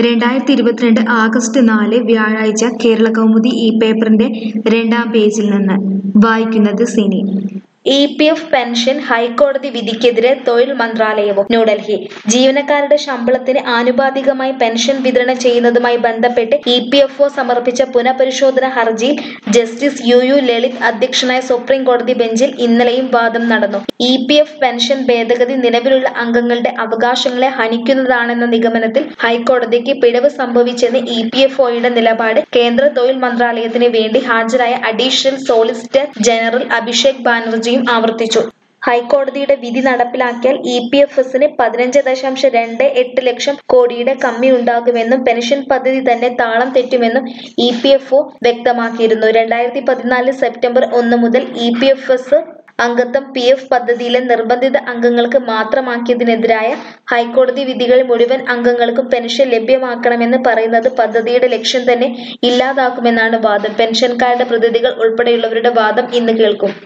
രണ്ടായിരത്തി ഇരുപത്തിരണ്ട് ആഗസ്റ്റ് നാല് വ്യാഴാഴ്ച കേരള കൗമുദി ഈ പേപ്പറിന്റെ രണ്ടാം പേജിൽ നിന്ന് വായിക്കുന്നത് Cini E P F pension ഹൈക്കോടതി വിധിക്കെതിരെ തൊഴിൽ മന്ത്രാലയവും ന്യൂഡൽഹി ജീവനക്കാരുടെ ശമ്പളത്തിന് ആനുപാതികമായി പെൻഷൻ വിതരണം ചെയ്യുന്നതുമായി ബന്ധപ്പെട്ട് ഇ പി എഫ് ഒ സമർപ്പിച്ച പുനഃപരിശോധന ഹർജിയിൽ ജസ്റ്റിസ് യു യു ലളിത് അധ്യക്ഷനായ സുപ്രീം കോടതി ബെഞ്ചിൽ ഇന്നലെയും വാദം നടന്നു ഇ പി എഫ് പെൻഷൻ ഭേദഗതി നിലവിലുള്ള അംഗങ്ങളുടെ അവകാശങ്ങളെ ഹനിക്കുന്നതാണെന്ന നിഗമനത്തിൽ ഹൈക്കോടതിക്ക് പിഴവ് സംഭവിച്ചെന്ന് ഇ പി എഫ് ഒയുടെ നിലപാട് കേന്ദ്ര തൊഴിൽ മന്ത്രാലയത്തിന് വേണ്ടി ഹാജരായ അഡീഷണൽ സോളിസിറ്റർ ജനറൽ അഭിഷേക് ബാനർജിയും ആവർത്തിച്ചു ഹൈക്കോടതിയുടെ വിധി നടപ്പിലാക്കിയാൽ ഇ പി എഫ് എസിന് പതിനഞ്ച് ദശാംശം രണ്ട് എട്ട് ലക്ഷം കോടിയുടെ കമ്മി ഉണ്ടാകുമെന്നും പെൻഷൻ പദ്ധതി തന്നെ താളം തെറ്റുമെന്നും ഇ പി എഫ് ഒ വ്യക്തമാക്കിയിരുന്നു രണ്ടായിരത്തി പതിനാല് സെപ്റ്റംബർ ഒന്ന് മുതൽ ഇ പി എഫ് എസ് അംഗത്വം പി എഫ് പദ്ധതിയിലെ നിർബന്ധിത അംഗങ്ങൾക്ക് മാത്രമാക്കിയതിനെതിരായ ഹൈക്കോടതി വിധികൾ മുഴുവൻ അംഗങ്ങൾക്കും പെൻഷൻ ലഭ്യമാക്കണമെന്ന് പറയുന്നത് പദ്ധതിയുടെ ലക്ഷ്യം തന്നെ ഇല്ലാതാക്കുമെന്നാണ് വാദം പെൻഷൻകാരുടെ പ്രതിനിധികൾ ഉൾപ്പെടെയുള്ളവരുടെ വാദം ഇന്ന് കേൾക്കും